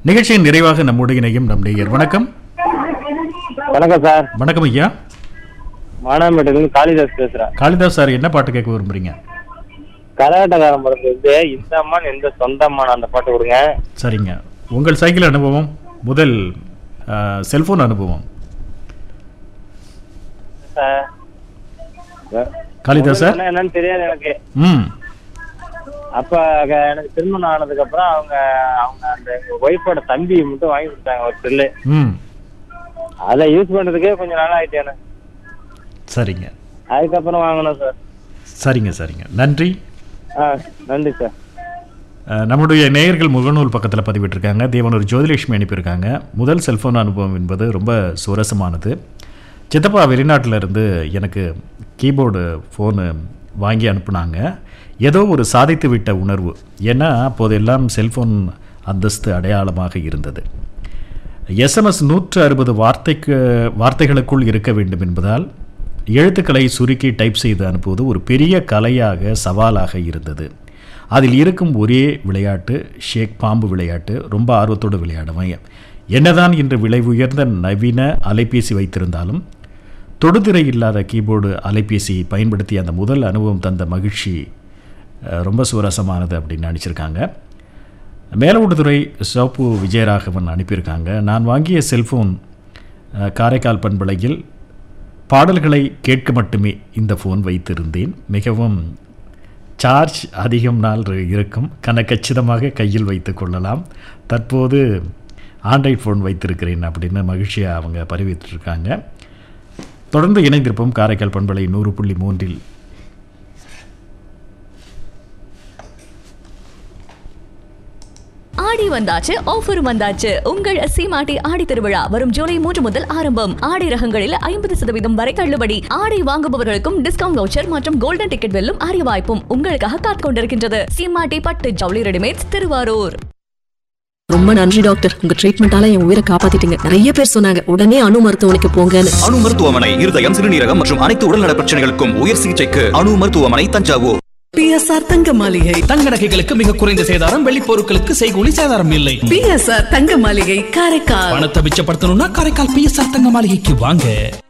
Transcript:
நிகழ்ச்சியின் நிறைவாக நம்முடைய இணையும் நம் நேயர் வணக்கம் வணக்கம் சார் வணக்கம் ஐயா மானாமேட்டிலிருந்து காளிதாஸ் பேசுறேன் காளிதாஸ் சார் என்ன பாட்டு கேட்க விரும்புறீங்க கரகாட்டக்காரன் படத்துல இருந்து இந்த அம்மான் எந்த சொந்த அம்மான் அந்த பாட்டு கொடுங்க சரிங்க உங்கள் சைக்கிள் அனுபவம் முதல் செல்போன் அனுபவம் சார் காளிதாஸ் சார் சொன்னா என்னன்னு தெரியாது எனக்கு ம் அப்ப க- எனக்கு திருமணம் ஆனதுக்கு அப்புறம் அவங்க அவங்க அந்த எங்க ஒய்ஃபோட தம்பி மட்டும் வாங்கி கொடுத்தாங்க ஒரு செல்லு ம் அதை யூஸ் பண்றதுக்கே கொஞ்சம் நாள் ஆயிட்டு எனக்கு சரிங்க அதுக்கப்புறம் வாங்கணும் சார் சரிங்க சரிங்க நன்றி ஆ நன்றி சார் அஹ், நம்முடைய நேயர்கள் முகநூல் பக்கத்தில் பதிவிட்டிருக்காங்க தேவனூர் ஜோதிலட்சுமி அனுப்பியிருக்காங்க முதல் செல்ஃபோன் அனுபவம் என்பது ரொம்ப சுரசமானது சித்தப்பா வெளிநாட்டில் இருந்து எனக்கு கீபோர்டு ஃபோனு வாங்கி அனுப்புனாங்க ஏதோ ஒரு சாதித்து விட்ட உணர்வு ஏன்னா அப்போதெல்லாம் செல்ஃபோன் அந்தஸ்து அடையாளமாக இருந்தது எஸ்எம்எஸ் நூற்று அறுபது வார்த்தைக்கு வார்த்தைகளுக்குள் இருக்க வேண்டும் என்பதால் எழுத்துக்களை சுருக்கி டைப் செய்து அனுப்புவது ஒரு பெரிய கலையாக சவாலாக இருந்தது அதில் இருக்கும் ஒரே விளையாட்டு ஷேக் பாம்பு விளையாட்டு ரொம்ப ஆர்வத்தோடு விளையாடுவேன் என்னதான் இன்று விலை உயர்ந்த நவீன அலைபேசி வைத்திருந்தாலும் தொடுதிரை இல்லாத கீபோர்டு அலைபேசியை பயன்படுத்தி அந்த முதல் அனுபவம் தந்த மகிழ்ச்சி அஹ், ரொம்ப சுவரசமானது அப்படின்னு நினச்சிருக்காங்க மேலவுடுதுறை சோப்பு விஜயராகவன் அனுப்பியிருக்காங்க நான் வாங்கிய செல்ஃபோன் அஹ், காரைக்கால் பண்பலையில் பாடல்களை கேட்க மட்டுமே இந்த ஃபோன் வைத்திருந்தேன் மிகவும் சார்ஜ் அதிகம் நாள் இரு- இருக்கும் கனக்கச்சிதமாக கையில் வைத்து கொள்ளலாம் தற்போது ஆண்ட்ராய்ட் ஃபோன் வைத்திருக்கிறேன் அப்படின்னு மகிழ்ச்சியாக அவங்க பதிவிட்டிருக்காங்க தொடர்ந்து இணைந்திருப்போம் காரைக்கால் பண்பலை நூறு புள்ளி மூன்றில் ஆடி வந்தாச்சு ஆஃபர் வந்தாச்சு உங்கள் சீமாட்டி ஆடி திருவிழா வரும் ஜூலை மூன்று முதல் ஆரம்பம் ஆடை ரகங்களில் ஐம்பது சதவீதம் வரை தள்ளுபடி ஆடை வாங்குபவர்களுக்கும் டிஸ்கவுண்ட் வவுச்சர் மற்றும் கோல்டன் டிக்கெட் வெல்லும் அரிய வாய்ப்பும் உங்களுக்காக காத்துக் கொண்டிருக்கின்றது சீமாட்டி பட்டு ஜவுளி ரெடிமேட்ஸ் திருவாரூர் ரொம்ப நன்றி டாக்டர் உங்க ட்ரீட்மெண்டால என் உயிரை காப்பாத்திட்டீங்க நிறைய பேர் சொன்னாங்க உடனே அணு மருத்துவமனைக்கு போங்கன்னு அணு மருத்துவமனை இருதயம் சிறுநீரகம் மற்றும் அனைத்து உடல்நல பிரச்சனைகளுக்கும் உயர் சிகிச்சைக்கு அணு மருத்துவமனை தஞ்சாவூர் பிஎஸ்ஆர் தங்க மாளிகை தங்க நகைகளுக்கு மிக குறைந்த சேதாரம் வெள்ளி பொருட்களுக்கு செய்கூலி சேதாரம் இல்லை பிஎஸ்ஆர் தங்க மாளிகை காரைக்கால் பணத்தை மிச்சப்படுத்தணும்னா காரைக்கால் பிஎஸ்ஆர் தங்க மாளிகைக்கு வாங்க